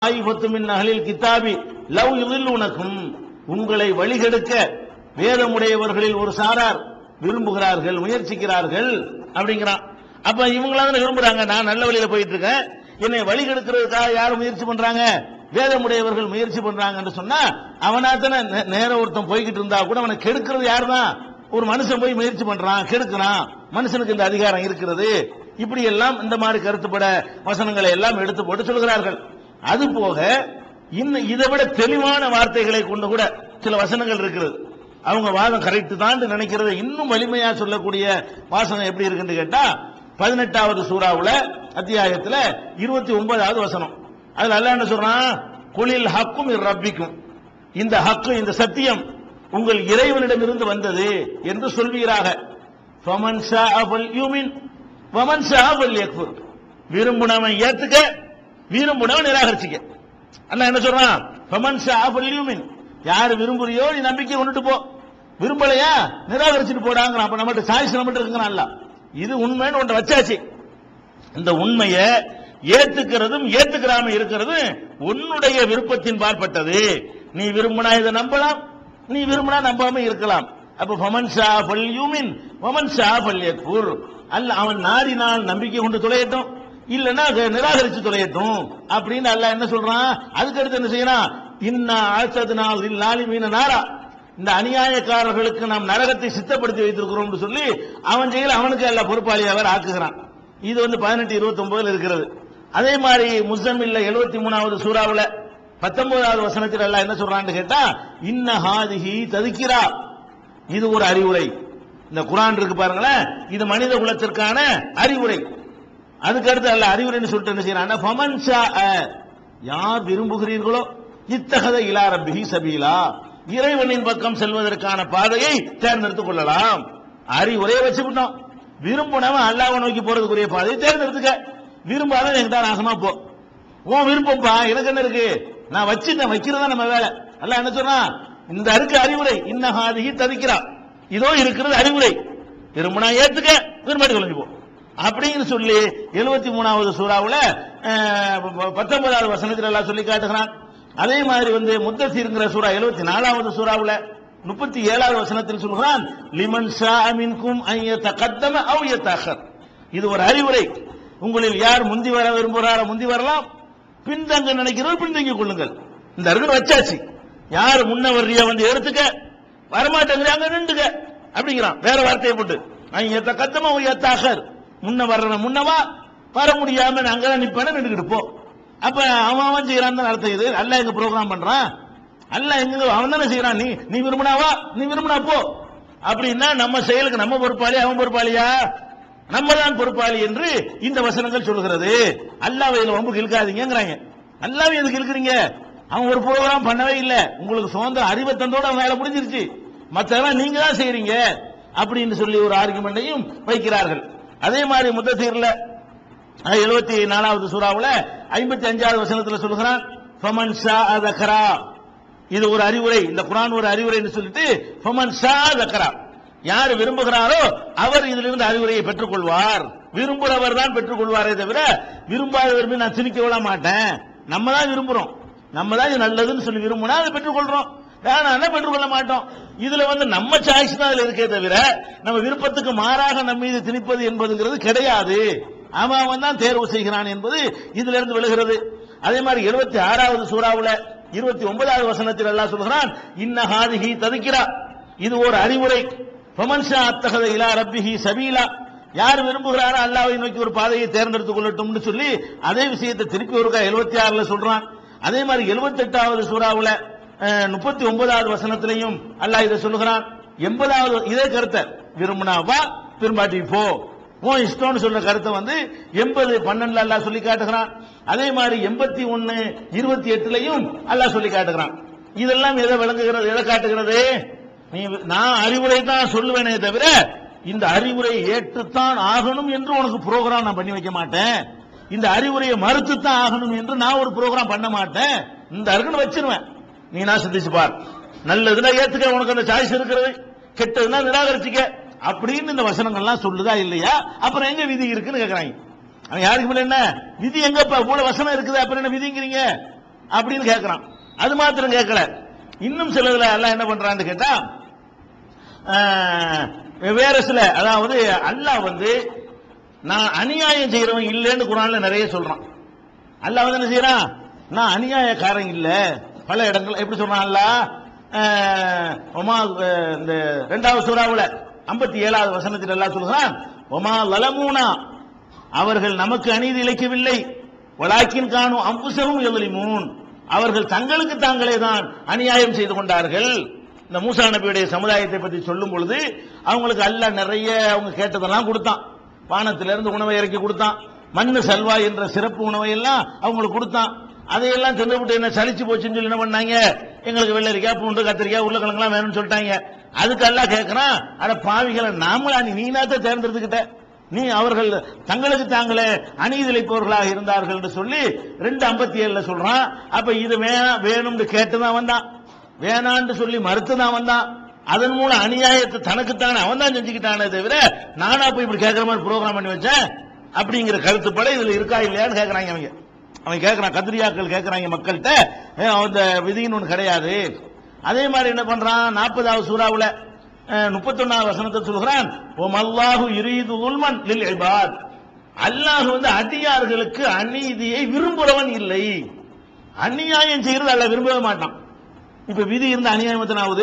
தாயிபத்து மின் அகலில் கிதாபி லவ் யுதில்லுனக்கும் உங்களை வழிகெடுக்க வேதமுடையவர்களில் ஒரு சாரார் விரும்புகிறார்கள் முயற்சிக்கிறார்கள் அப்படிங்கிறான் அப்ப இவங்களா தானே விரும்புறாங்க நான் நல்ல வழியில போயிட்டு இருக்கேன் என்னை வழி கெடுக்கிறதுக்காக யார் முயற்சி பண்றாங்க வேதமுடையவர்கள் முயற்சி பண்றாங்கன்னு சொன்னா அவனா தானே நே- நேர ஒருத்தன் போய்கிட்டு இருந்தா கூட அவனை கெடுக்கிறது யாருதான் ஒரு மனுஷன் போய் முயற்சி பண்றான் கெடுக்கிறான் மனுஷனுக்கு இந்த அதிகாரம் இருக்கிறது இப்படி எல்லாம் இந்த மாதிரி கருத்துப்பட வசனங்களை எல்லாம் எடுத்து போட்டு சொல்கிறார்கள் அது போக இன்னும் இதை விட தெளிவான வார்த்தைகளை கொண்டு கூட சில வசனங்கள் இருக்கிறது அவங்க வாதம் கரெக்ட் தான் நினைக்கிறத இன்னும் வலிமையா சொல்லக்கூடிய வாசனம் எப்படி இருக்குன்னு கேட்டா பதினெட்டாவது சூறாவுல அத்தியாயத்துல இருபத்தி ஒன்பதாவது வசனம் அதுல அல்லாஹ் என்ன சொல்றான் குளில் ஹக்கும் ரப்பிக்கும் இந்த ஹக்கு இந்த சத்தியம் உங்கள் இறைவனிடமிருந்து வந்தது என்று சொல்வீராக ஃபமன் ஷாஅ ஃபல்யுமின் வமன் ஷாஅ ஃபல்யக்ஃபுர் விரும்புனவன் ஏத்துக்க விரும்புனவன் நிராகரிச்சுக்க அல்லாஹ் என்ன சொல்றான் ஃபமன் ஷாஅ ஃபல்யுமின் யார் விரும்புறியோ நீ நம்பிக்கை கொண்டுட்டு போ விரும்பலையா நிராகரிச்சுட்டு போடாங்கிறான் அப்ப நம்மகிட்ட சாய்ஸ் நம்மகிட்ட இருக்குங்கிறான் அல்லாஹ் இது உண்மைன்னு ஒன்றை வச்சாச்சு இந்த உண்மையை ஏத்துக்கிறதும் ஏத்துக்கிறாம இருக்கிறது உன்னுடைய விருப்பத்தின் பார்ப்பட்டது நீ விரும்பினா இதை நம்பலாம் நீ விரும்பினா நம்பாம இருக்கலாம் அப்ப ஃபமன் ஷா ஃபல் யூமின் ஃபமன் ஷா ஃபல் யக்ஃபுர் அல்ல அவன் நாடினால் நம்பிக்கை கொண்டு தொலையட்டும் இல்லன்னா அதை நிராகரிச்சு தொலையட்டும் அப்படின்னு அல்லாஹ் என்ன சொல்றான் அதுக்கு அடுத்து என்ன செய்யறான் இன்னா ஆழ்த்ததுனால் லாலிமீன நாரா இந்த அநியாயக்காரர்களுக்கு நாம் நரகத்தை சித்தப்படுத்தி வைத்திருக்கிறோம் சொல்லி அவன் செயல் அவனுக்கு அல்ல பொறுப்பாளியாக வேற ஆக்குகிறான் இது வந்து பதினெட்டு இருபத்தி ஒன்பதுல இருக்கிறது அதே மாதிரி முசம்மில்ல எழுபத்தி மூணாவது சூறாவுல பத்தொன்பதாவது வசனத்தில் எல்லாம் என்ன சொல்றான்னு கேட்டா இன்ன ஹாதிஹி ததுக்கிறா இது ஒரு அறிவுரை இந்த குரான் இருக்கு பாருங்களேன் இது மனித குலத்திற்கான அறிவுரை அதுக்கு அடுத்து அல்ல அறிவுரைன்னு சொல்லிட்டு என்ன செய்யறான் ஃபமன் ஷாஅ, யார் விரும்புகிறீர்களோ இத்தகத இலா ரப்பிஹி சபீலா இறைவனின் பக்கம் செல்வதற்கான பாதையை தேர்ந்தெடுத்துக் கொள்ளலாம் அறிவுரையை வச்சுக்கிட்டோம் விரும்பினவன் அல்லாஹ்வை நோக்கி போறதுக்குரிய பாதையை தேர்ந்தெடுத்துக்க விரும்பாத எங்கிட்ட நாசமா போ உன் விருப்பம்ப்பா எனக்கு என்ன இருக்கு நான் வச்சுட்டேன் வைக்கிறதா நம்ம வேலை அல்லாஹ் என்ன சொன்னா இந்த இருக்கு அறிவுரை இன்னஹாதிகி தவிக்கிறா இதோ இருக்கிறது அறிவுரை விரும்பினா ஏத்துக்க விரும்பாட்டி தொலைஞ்சு போ அப்படின்னு சொல்லி எழுபத்தி மூணாவது சூறாவுல அஹ், ப- பத்தொன்பதாவது வசனத்தில் எல்லாம் சொல்லி காட்டுகிறான் அதே மாதிரி வந்து முத்தசீருங்கிற சூறா எழுபத்தி நாலாவது சூறாவுல முப்பத்தி ஏழாவது வசனத்தில் சொல்கிறான் லிமன் ஷா மின்கும் ஐயத்த கத்தம அவ்யத்தாகர் இது ஒரு அறிவுரை உங்களில் யார் முந்தி வர விரும்புகிறாரோ முந்தி வரலாம் பின்தங்க நினைக்கிறோம் பின்தங்கிக் கொள்ளுங்கள் இந்த அருகன் வச்சாச்சு யார் முன்ன வர்றியா வந்து எடுத்துக்க வரமாட்டேங்கிற அங்க நின்றுக்க அப்படிங்கிறான் வேற வார்த்தையை போட்டு எத்த கத்தமா எத்தாகர் முன்ன வர்றவன் முன்னவா வர முடியாம நான் அங்கதான் நிப்பேன்னு நின்றுக்கிட்டு போ அப்ப அவன் அவன் செய்யறான் அர்த்தம் இது அல்ல எங்க ப்ரோக்ராம் பண்றான் அல்ல எங்க அவன் தானே செய்யறான் நீ நீ விரும்பினாவா நீ விரும்பினா போ அப்படின்னா நம்ம செயலுக்கு நம்ம பொறுப்பாளி அவன் பொறுப்பாளியா நம்ம தான் பொறுப்பாளி என்று இந்த வசனங்கள் சொல்கிறது அல்லாஹ் இதுல ரொம்ப இழுக்காதீங்கிறாங்க அல்லாஹ் எதுக்கு இழுக்கிறீங்க அவன் ஒரு ப்ரோக்ராம் பண்ணவே இல்லை உங்களுக்கு சுதந்திர அறிவத்தந்தோட அவன் வேலை முடிஞ்சிருச்சு மத்தெல்லாம் நீங்க தான் செய்றீங்க அப்படின்னு சொல்லி ஒரு ஆர்குமெண்ட்டையும் வைக்கிறார்கள் அதே மாதிரி முத்தசீர்ல எழுபத்தி நாலாவது சூறாவுல ஐம்பத்தி அஞ்சாவது வசனத்துல சொல்லுகிறான் ஃபமன் ஷா அதகரா இது ஒரு அறிவுரை இந்த குரான் ஒரு அறிவுரைன்னு சொல்லிட்டு ஃபமன் ஷா அதகரா யார் விரும்புகிறாரோ அவர் இதிலிருந்து அறிவுரையை பெற்றுக்கொள்வார் விரும்புகிறவர் தான் பெற்றுக்கொள்வாரே தவிர விரும்பாதவர் மீது நான் திணிக்க விட மாட்டேன் நம்ம தான் விரும்புறோம் நம்ம தான் இது நல்லதுன்னு சொல்லி விரும்பினா அதை பெற்றுக்கொள்றோம் வேணாம்னா பெற்றுக்கொள்ள மாட்டோம் இதுல வந்து நம்ம சாய்ஸ் தான் அதுல இருக்கே தவிர நம்ம விருப்பத்துக்கு மாறாக நம்ம மீது திணிப்பது என்பதுங்கிறது கிடையாது அவன் அவன் தான் தேர்வு செய்கிறான் என்பது இதுல இருந்து விழுகிறது அதே மாதிரி எழுபத்தி ஆறாவது சூறாவுல இருபத்தி ஒன்பதாவது வசனத்தில் எல்லாம் சொல்கிறான் இன்ன ஹாதிஹி ததுக்கிறா இது ஒரு அறிவுரை ஃபமன்ஷா அத்தகத இலா ரப்பிஹி சபீலா யார் விரும்புகிறாரோ அல்லாஹ்வை நோக்கி ஒரு பாதையை தேர்ந்தெடுத்துக் கொள்ளட்டும்னு சொல்லி அதே விஷயத்தை திருப்பி ஒருக்கா எழுபத்தி ஆறுல சொல்றான் அதே மாதிரி எழுபத்தி எட்டாவது சூறாவுல முப்பத்தி ஒன்பதாவது வசனத்திலையும் அல்லாஹ் இதை சொல்லுகிறான் எண்பதாவது இதே கருத்தை விரும்பினா வா விரும்பாட்டி போ உன் இஷ்டம்னு சொல்ற கருத்தை வந்து எண்பது பன்னெண்டுல அல்லாஹ் சொல்லி காட்டுகிறான் அதே மாதிரி எண்பத்தி ஒன்னு இருபத்தி எட்டுலையும் அல்லாஹ் சொல்லி காட்டுகிறான் இதெல்லாம் எதை விளங்குகிறது எதை காட்டுகிறது நீ நான் அறிவுரை தான் சொல்லுவேனே தவிர இந்த அறிவுரையை ஏற்றுத்தான் ஆகணும் என்று உனக்கு ப்ரோக்ராம் நான் பண்ணி வைக்க மாட்டேன் இந்த அறிவுரையை மறுத்துத்தான் ஆகணும் என்று நான் ஒரு ப்ரோக்ராம் பண்ண மாட்டேன் இந்த இருக்குன்னு வச்சிருவேன் நீ நான் சிந்திச்சு பார் நல்லதுன்னா ஏத்துக்க உனக்கு அந்த சாய்ஸ் இருக்கிறது கெட்டதுன்னா நிராகரிச்சுக்க அப்படின்னு இந்த வசனங்கள்லாம் சொல்லுதா இல்லையா அப்புறம் எங்க விதி இருக்குன்னு கேக்குறாங்க அவன் யாருக்கு மேல என்ன விதி எங்கப்பா இவ்வளவு வசனம் இருக்குது அப்புறம் என்ன விதிங்கிறீங்க அப்படின்னு கேட்கிறான் அது மாத்திரம் கேட்கல இன்னும் சிலதுல அல்லாஹ் என்ன பண்றான்னு கேட்டா ஆஹ், வேற சில அதாவது அல்லாஹ் வந்து நான் அநியாயம் செய்யறவன் இல்லைன்னு குரான்ல நிறைய சொல்றான் அல்லாஹ் வந்து என்ன செய்யறான் நான் அநியாயக்காரன் இல்ல பல இடங்கள் எப்படி சொல்றான் அல்லாஹ் ஆஹ், ஒமா ஆஹ், இந்த ரெண்டாவது சூறாவுல ஐம்பத்தி ஏழாவது வசனத்தில் எல்லாம் சொல்கிறான் ஒமா லலமூனா அவர்கள் நமக்கு அநீதி இழைக்கவில்லை வலாக்கின் காணும் அம்புசமும் எதிரிமூன் அவர்கள் தங்களுக்கு தாங்களே தான் அநியாயம் செய்து கொண்டார்கள் இந்த மூசா நபியுடைய சமுதாயத்தை பற்றி சொல்லும் பொழுது அவங்களுக்கு அல்லாஹ் நிறைய அவங்க கேட்டதெல்லாம் கொடுத்தான் வானத்திலிருந்து உணவை இறக்கி கொடுத்தான் மண்ணு சல்வா என்ற சிறப்பு உணவை எல்லாம் அவங்களுக்கு கொடுத்தான் அதையெல்லாம் தின்னுபிட்டு என்ன சலிச்சு போச்சுன்னு சொல்லி என்ன பண்ணாங்க எங்களுக்கு வெள்ளரிக்காய் பூண்டு கத்திரிக்காய் உருளைக்கிழங்குலாம் வேணும்னு சொல்லிட்டாங்க அதுக்கு எல்லாம் கேட்கறான் அட பாவிகளை நாமளா நீ நீனாத்த தேர்ந்தெடுத்துக்கிட்ட நீ அவர்கள் தங்களுக்கு தாங்களே அநீதி இழைப்பவர்களாக இருந்தார்கள் என்று சொல்லி ரெண்டு ஐம்பத்தி ஏழுல சொல்றான் அப்ப இது வேணாம் வேணும்னு கேட்டுதான் வந்தான் வேணான்னு சொல்லி மறுத்துதான் வந்தான் அதன் மூலம் அநியாயத்தை தனக்குத்தானே அவன் தான் செஞ்சுக்கிட்டானே தவிர நானா போய் இப்படி கேட்கிற மாதிரி ப்ரோக்ராம் பண்ணி வச்சேன் அப்படிங்கிற கருத்துப்பட இதுல இருக்கா இல்லையான்னு கேட்கறாங்க அவங்க அவன் கேட்கறான் கத்திரியாக்கள் கேட்கறாங்க மக்கள்கிட்ட ஏன் அந்த விதின்னு ஒண்ணு கிடையாது அதே மாதிரி என்ன பண்றான் நாற்பதாவது சூறாவுல முப்பத்தொன்னாவது வசனத்தை சொல்கிறான் ஓம் அல்லாஹு யுரீது உல்மன் லில் இபாத் அல்லாஹ் வந்து அடியார்களுக்கு அநீதியை விரும்புறவன் இல்லை அநியாயம் செய்யறது அல்ல விரும்பவே மாட்டான் இப்ப விதி இருந்த அநியாயம் எத்தனை ஆகுது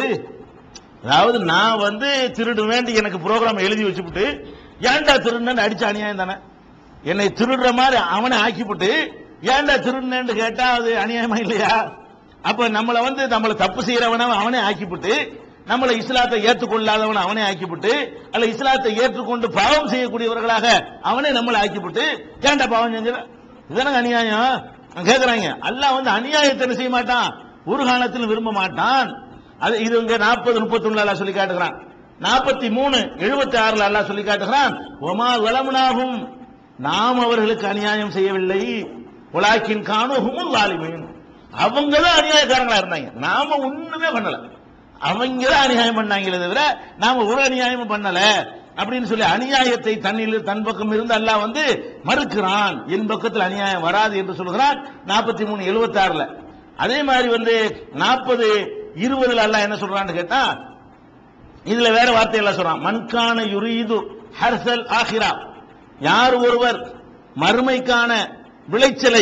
அதாவது நான் வந்து திருடு வேண்டி எனக்கு ப்ரோக்ராம் எழுதி வச்சுப்புட்டு ஏன்டா திருடுன்னு அடிச்ச அநியாயம் தானே என்னை திருடுற மாதிரி அவனை ஆக்கிப்புட்டு ஏன்டா திருடுனேன்னு கேட்டா அது அநியாயமா இல்லையா அப்ப நம்மளை வந்து நம்மளை தப்பு செய்யறவன அவனே ஆக்கிப்புட்டு நம்மளை இஸ்லாத்தை ஏற்றுக்கொள்ளாதவன் அவனே ஆக்கிப்புட்டு அல்ல இஸ்லாத்தை ஏற்றுக்கொண்டு பாவம் செய்யக்கூடியவர்களாக அவனே நம்மளை ஆக்கிப்புட்டு ஏன்டா பாவம் செஞ்சல இதுதானங்க அநியாயம் நான் கேக்குறாங்க அல்லாஹ் வந்து அநியாயத்தை என்ன செய்ய மாட்டான் ஒரு காலத்தில் விரும்ப மாட்டான் அது இது இங்க நாற்பது முப்பத்தி அல்லாஹ் சொல்லி காட்டுகிறான் நாற்பத்தி மூணு எழுபத்தி ஆறுல அல்லாஹ் சொல்லி காட்டுகிறான் ஒமா வளமுனாகும் நாம் அவர்களுக்கு அநியாயம் செய்யவில்லை உலாக்கின் காணுகும் வாலிமையும் அவங்க தான் அநியாயக்காரங்களா இருந்தாங்க நாம ஒண்ணுமே பண்ணல அவங்க தான் அநியாயம் பண்ணாங்களே தவிர நாம ஒரு அநியாயமும் பண்ணல அப்படின்னு சொல்லி அநியாயத்தை தன்னில் தன் பக்கம் இருந்து அல்லாஹ் வந்து மறுக்கிறான் என் பக்கத்தில் அநியாயம் வராது என்று சொல்கிறான் நாற்பத்தி மூணு எழுபத்தி ஆறுல அதே மாதிரி வந்து நாற்பது இருபதுல அல்லாஹ் என்ன சொல்றான்னு கேட்டா இதுல வேற வார்த்தை எல்லாம் சொல்றான் மண்கான யுரீது ஹர்சல் ஆஹிரா யார் ஒருவர் மறுமைக்கான விளைச்சலை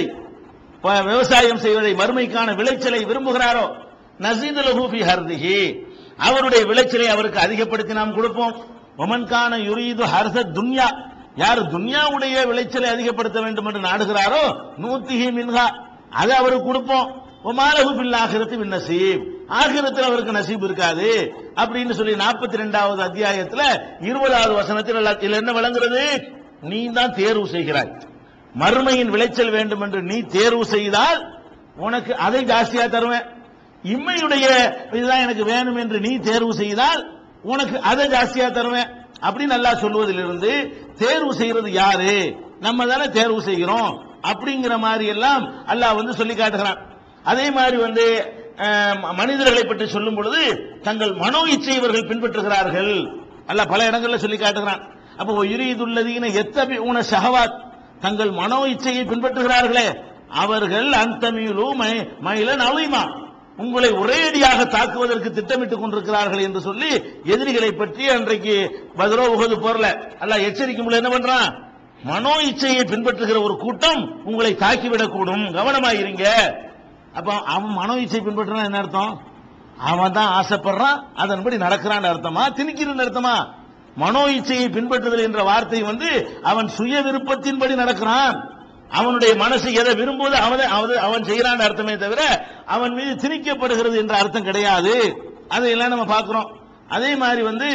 ப- விவசாயம் செய்வதை மறுமைக்கான விளைச்சலை விரும்புகிறாரோ நசீது லஹூஃபி ஹர்திஹி அவருடைய விளைச்சலை அவருக்கு அதிகப்படுத்தி நாம் கொடுப்போம் ஒமன்கான யுரீது ஹர்ச துன்யா யார் துன்யாவுடைய விளைச்சலை அதிகப்படுத்த வேண்டும் என்று நாடுகிறாரோ நூத்திஹி மின்ஹா அதை அவருக்கு கொடுப்போம் ஒமாலகு பில் ஆகிரத்து பின் நசீப் ஆகிரத்தில் அவருக்கு நசீப் இருக்காது அப்படின்னு சொல்லி நாற்பத்தி ரெண்டாவது அத்தியாயத்துல இருபதாவது வசனத்தில் அல்லா- இதுல என்ன விளங்குறது நீ தான் தேர்வு செய்கிறாய் மறுமையின் விளைச்சல் வேண்டும் என்று நீ தேர்வு செய்தால் உனக்கு அதை ஜாஸ்தியா தருவேன் இம்மையுடைய இதுதான் எனக்கு வேணும் என்று நீ தேர்வு செய்தால் உனக்கு அதை ஜாஸ்தியா தருவேன் அப்படின்னு அல்லாஹ் சொல்வதிலிருந்து தேர்வு செய்யறது யாரு நம்ம தானே தேர்வு செய்கிறோம் அப்படிங்கிற மாதிரி எல்லாம் அல்லாஹ் வந்து சொல்லி காட்டுகிறான் அதே மாதிரி வந்து அஹ், மனிதர்களை பற்றி சொல்லும் பொழுது தங்கள் மனோ இச்சை இவர்கள் பின்பற்றுகிறார்கள் அல்லாஹ் பல இடங்கள்ல சொல்லி காட்டுகிறான் அப்போ யுரீதுல்லதீன எத்தபி ஊன ஷஹவாத் தங்கள் மனோ இச்சையை பின்பற்றுகிறார்களே அவர்கள் அந்தமியிலு மயிலன் அழிமா உங்களை ஒரேடியாக தாக்குவதற்கு திட்டமிட்டுக் கொண்டிருக்கிறார்கள் என்று சொல்லி எதிரிகளை பற்றி அன்றைக்கு பதிலோ உகது போர்ல அல்லாஹ் எச்சரிக்கும் பொழுது என்ன பண்றான் மனோ இச்சையை பின்பற்றுகிற ஒரு கூட்டம் உங்களை தாக்கிவிடக்கூடும் கவனமாயிருங்க அப்ப அவன் மனோ இச்சை பின்பற்றினா என்ன அர்த்தம் அவன் தான் ஆசைப்படுறான் அதன்படி நடக்கிறான் அர்த்தமா திணிக்கிறன்னு அர்த்தமா மனோ இச்சையை பின்பற்றுதல் என்ற வார்த்தை வந்து அவன் சுய விருப்பத்தின்படி நடக்கிறான் அவனுடைய மனசு எதை விரும்புவது அவன் அவன் அவன் செய்யறான் அர்த்தமே தவிர அவன் மீது திணிக்கப்படுகிறது என்ற அர்த்தம் கிடையாது அதையெல்லாம் நம்ம பார்க்கிறோம் அதே மாதிரி வந்து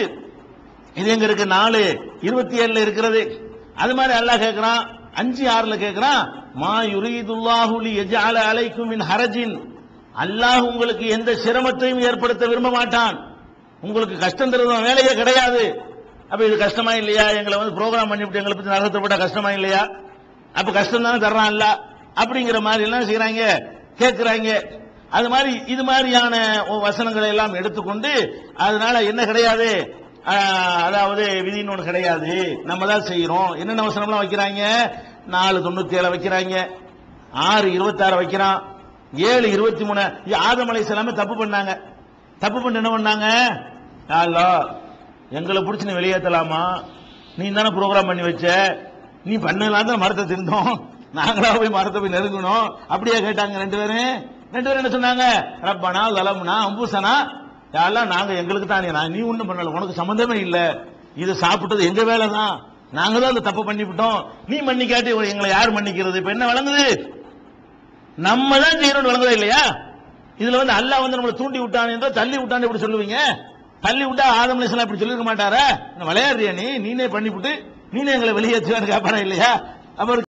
இது எங்க இருக்கு நாலு இருபத்தி ஏழுல இருக்கிறது அது மாதிரி அல்லாஹ் கேட்கிறான் அஞ்சு ஆறுல கேட்கிறான் மா யுரீதுல்லாஹு லி யஜ்அல அலைக்கும் மின் ஹரஜின் அல்லாஹ் உங்களுக்கு எந்த சிரமத்தையும் ஏற்படுத்த விரும்ப மாட்டான் உங்களுக்கு கஷ்டம் தருவதும் வேலையே கிடையாது அப்ப இது கஷ்டமா இல்லையா எங்களை வந்து ப்ரோக்ராம் பண்ணிவிட்டு எங்களை பத்தி நரகத்தை போட்டா கஷ்டமா இல்லையா அப்ப கஷ்டம் தானே தர்றான் இல்ல அப்படிங்கிற மாதிரி எல்லாம் செய்யறாங்க கேட்கிறாங்க அது மாதிரி இது மாதிரியான வசனங்களை எல்லாம் எடுத்துக்கொண்டு அதனால என்ன கிடையாது ஆஹ், அதாவது விதின்னு ஒண்ணு கிடையாது நம்ம தான் செய்யறோம் என்னென்ன வசனம்லாம் வைக்கிறாங்க நாலு தொண்ணூத்தி ஏழு வைக்கிறாங்க ஆறு இருபத்தாறு வைக்கிறான் ஏழு இருபத்தி மூணு ஆதம் அலைஹிஸ்ஸலாமே தப்பு பண்ணாங்க தப்பு பண்ணி என்ன பண்ணாங்க யா அல்லாஹ் எங்களை பிடிச்சி நீ வெளியேற்றலாமா நீ தானே ப்ரோக்ராம் பண்ணி வச்ச நீ பண்ணலாம் தான் மரத்தை திருந்தோம் நாங்களா போய் மரத்தை போய் நெருங்கணும் அப்படியே கேட்டாங்க ரெண்டு பேரும் ரெண்டு பேரும் என்ன சொன்னாங்க ரப்பனா லலம்னா அம்பூசனா யாரெல்லாம் நாங்க எங்களுக்கு தான் நான் நீ ஒண்ணும் பண்ணல உனக்கு சம்பந்தமே இல்ல இது சாப்பிட்டது எங்க வேலை தான் நாங்க தான் அந்த தப்பு பண்ணிவிட்டோம் நீ மன்னிக்காட்டி எங்களை யார் மன்னிக்கிறது இப்ப என்ன வழங்குது நம்ம தான் செய்யணும்னு வழங்குதா இல்லையா இதுல வந்து அல்லாஹ் வந்து நம்மளை தூண்டி விட்டான் என்றோ தள்ளி விட்டான்னு எப்படி சொல்லுவீங்க தள்ளி விட்டா ஆதம் அலைஹிஸ்ஸலாம் இப்படி சொல்லிருக்க மாட்டாரா என்ன விளையாடுறியா நீ நீனே பண்ணிவிட்டு நீனே எங்களை வெளியேற்றுவான்னு கேட்பாரா இல்லையா அவர்